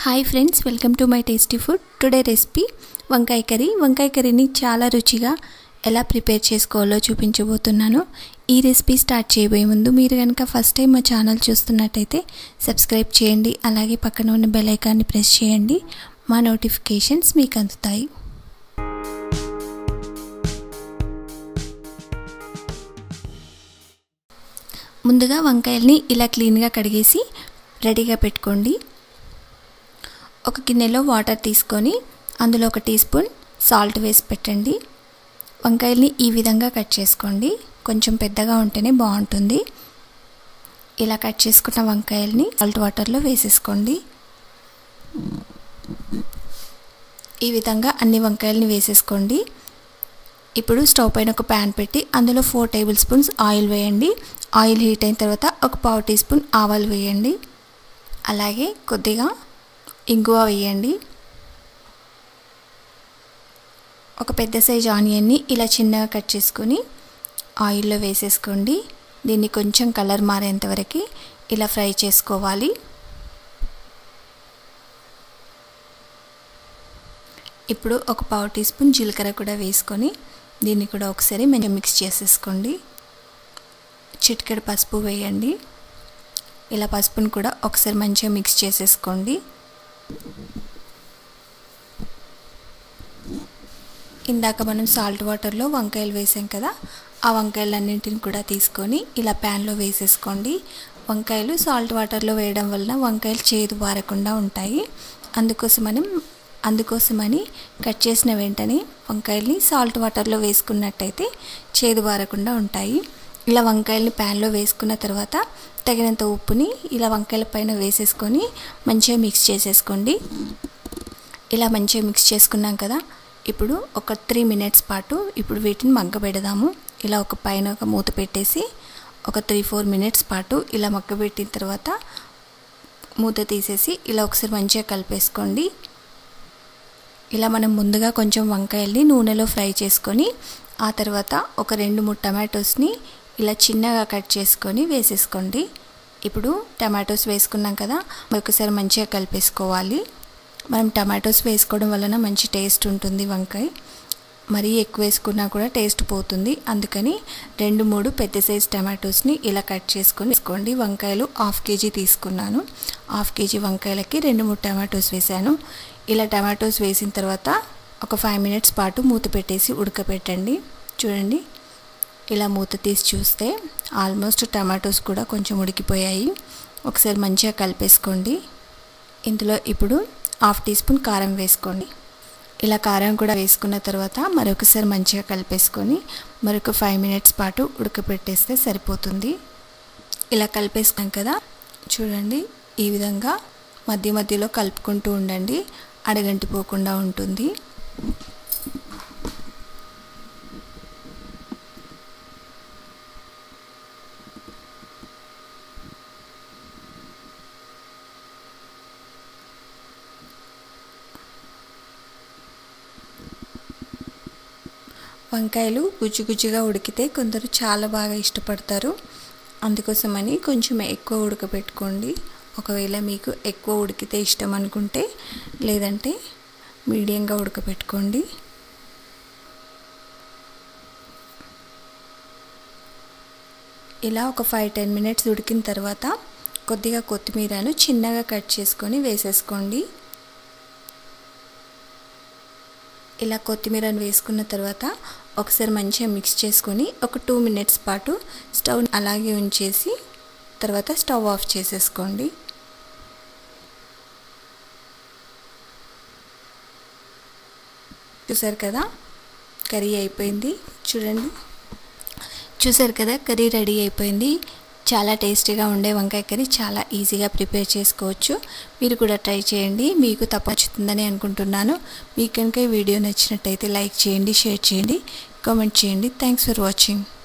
hi friends welcome to my tasty food today recipe వంకాయ curry వంకాయ కర్రీని చాలా రుచిగా ఎలా ప్రిపేర్ చేసుకోవాలో చూపించబోతున్నాను ఈ రెసిపీ స్టార్ట్ చేయబోయే ముందు మీరు కనుక ఫస్ట్ టైం మా ఛానల్ చూస్తున్నట్టయితే సబ్స్క్రైబ్ చేయండి అలాగే పక్కన ఉన్న బెల్ ఐకాన్ని ప్రెస్ చేయండి మా నోటిఫికేషన్స్ మీకు అందుతాయి ముందుగా వంకాయల్ని ఇలా క్లీన్గా కడిగేసి రెడీగా పెట్టుకోండి ఒక గిన్నెలో వాటర్ తీసుకొని అందులో ఒక టీ స్పూన్ సాల్ట్ వేసి పెట్టండి వంకాయల్ని ఈ విధంగా కట్ చేసుకోండి కొంచెం పెద్దగా ఉంటేనే బాగుంటుంది ఇలా కట్ చేసుకున్న వంకాయల్ని సాల్ట్ వాటర్లో వేసేసుకోండి ఈ విధంగా అన్ని వంకాయల్ని వేసేసుకోండి ఇప్పుడు స్టవ్ పైన ఒక ప్యాన్ పెట్టి అందులో ఫోర్ టేబుల్ స్పూన్స్ ఆయిల్ వేయండి ఆయిల్ హీట్ అయిన తర్వాత ఒక పావు టీ స్పూన్ ఆవాలు వేయండి అలాగే కొద్దిగా ఇంగువ వేయండి ఒక పెద్ద సైజ్ ఆనియన్ని ఇలా చిన్నగా కట్ చేసుకొని ఆయిల్లో వేసేసుకోండి దీన్ని కొంచెం కలర్ మారేంత వరకు ఇలా ఫ్రై చేసుకోవాలి ఇప్పుడు ఒక పావు టీ స్పూన్ జీలకర్ర కూడా వేసుకొని దీన్ని కూడా ఒకసారి మంచిగా మిక్స్ చేసేసుకోండి చిటికెడు పసుపు వేయండి ఇలా పసుపును కూడా ఒకసారి మంచిగా మిక్స్ చేసేసుకోండి ఇందాక మనం సాల్ట్ వాటర్లో వంకాయలు వేసాం కదా ఆ వంకాయలన్నింటిని కూడా తీసుకొని ఇలా ప్యాన్లో వేసేసుకోండి వంకాయలు సాల్ట్ వాటర్లో వేయడం వలన వంకాయలు చేదు బారకుండా ఉంటాయి అందుకోసమని అందుకోసమని కట్ చేసిన వెంటనే వంకాయల్ని సాల్ట్ వాటర్లో వేసుకున్నట్టయితే చేదు బారకుండా ఉంటాయి ఇలా వంకాయల్ని ప్యాన్లో వేసుకున్న తర్వాత తగినంత ఉప్పుని ఇలా వంకాయల పైన వేసేసుకొని మంచిగా మిక్స్ చేసేసుకోండి ఇలా మంచిగా మిక్స్ చేసుకున్నాం కదా ఇప్పుడు ఒక త్రీ మినిట్స్ పాటు ఇప్పుడు వీటిని మగ్గబెడదాము ఇలా ఒక పైన ఒక మూత పెట్టేసి ఒక త్రీ ఫోర్ మినిట్స్ పాటు ఇలా మగ్గబెట్టిన తర్వాత మూత తీసేసి ఇలా ఒకసారి మంచిగా కలిపేసుకోండి ఇలా మనం ముందుగా కొంచెం వంకాయల్ని నూనెలో ఫ్రై చేసుకొని ఆ తర్వాత ఒక రెండు మూడు టమాటోస్ని ఇలా చిన్నగా కట్ చేసుకొని వేసేసుకోండి ఇప్పుడు టమాటోస్ వేసుకున్నాం కదా ఒకసారి మంచిగా కలిపేసుకోవాలి మనం టమాటోస్ వేసుకోవడం వలన మంచి టేస్ట్ ఉంటుంది వంకాయ మరీ ఎక్కువ వేసుకున్నా కూడా టేస్ట్ పోతుంది అందుకని రెండు మూడు పెద్ద సైజ్ టమాటోస్ని ఇలా కట్ చేసుకొని వేసుకోండి వంకాయలు హాఫ్ కేజీ తీసుకున్నాను హాఫ్ కేజీ వంకాయలకి రెండు మూడు టమాటోస్ వేసాను ఇలా టమాటోస్ వేసిన తర్వాత ఒక ఫైవ్ మినిట్స్ పాటు మూత పెట్టేసి ఉడకపెట్టండి చూడండి ఇలా మూత తీసి చూస్తే ఆల్మోస్ట్ టమాటోస్ కూడా కొంచెం ఉడికిపోయాయి ఒకసారి మంచిగా కలిపేసుకోండి ఇందులో ఇప్పుడు హాఫ్ టీ స్పూన్ కారం వేసుకోండి ఇలా కారం కూడా వేసుకున్న తర్వాత మరొకసారి మంచిగా కలిపేసుకొని మరొక ఫైవ్ మినిట్స్ పాటు ఉడకపెట్టేస్తే సరిపోతుంది ఇలా కలిపేసుకున్నాం కదా చూడండి ఈ విధంగా మధ్య మధ్యలో కలుపుకుంటూ ఉండండి అడగంటిపోకుండా ఉంటుంది వంకాయలు గుజ్జు గుజ్జుగా ఉడికితే కొందరు చాలా బాగా ఇష్టపడతారు అందుకోసమని కొంచెం ఎక్కువ ఉడకబెట్టుకోండి ఒకవేళ మీకు ఎక్కువ ఉడికితే ఇష్టం అనుకుంటే లేదంటే మీడియంగా ఉడకబెట్టుకోండి ఇలా ఒక ఫైవ్ టెన్ మినిట్స్ ఉడికిన తర్వాత కొద్దిగా కొత్తిమీరను చిన్నగా కట్ చేసుకొని వేసేసుకోండి ఇలా కొత్తిమీరను వేసుకున్న తర్వాత ఒకసారి మంచిగా మిక్స్ చేసుకొని ఒక టూ మినిట్స్ పాటు స్టవ్ అలాగే ఉంచేసి తర్వాత స్టవ్ ఆఫ్ చేసేసుకోండి చూసారు కదా కర్రీ అయిపోయింది చూడండి చూసారు కదా కర్రీ రెడీ అయిపోయింది చాలా టేస్టీగా ఉండే వంకాయ కర్రీ చాలా ఈజీగా ప్రిపేర్ చేసుకోవచ్చు మీరు కూడా ట్రై చేయండి మీకు తప్ప నచ్చుతుందని అనుకుంటున్నాను మీకు కనుక ఈ వీడియో నచ్చినట్టయితే లైక్ చేయండి షేర్ చేయండి కామెంట్ చేయండి థ్యాంక్స్ ఫర్ వాచింగ్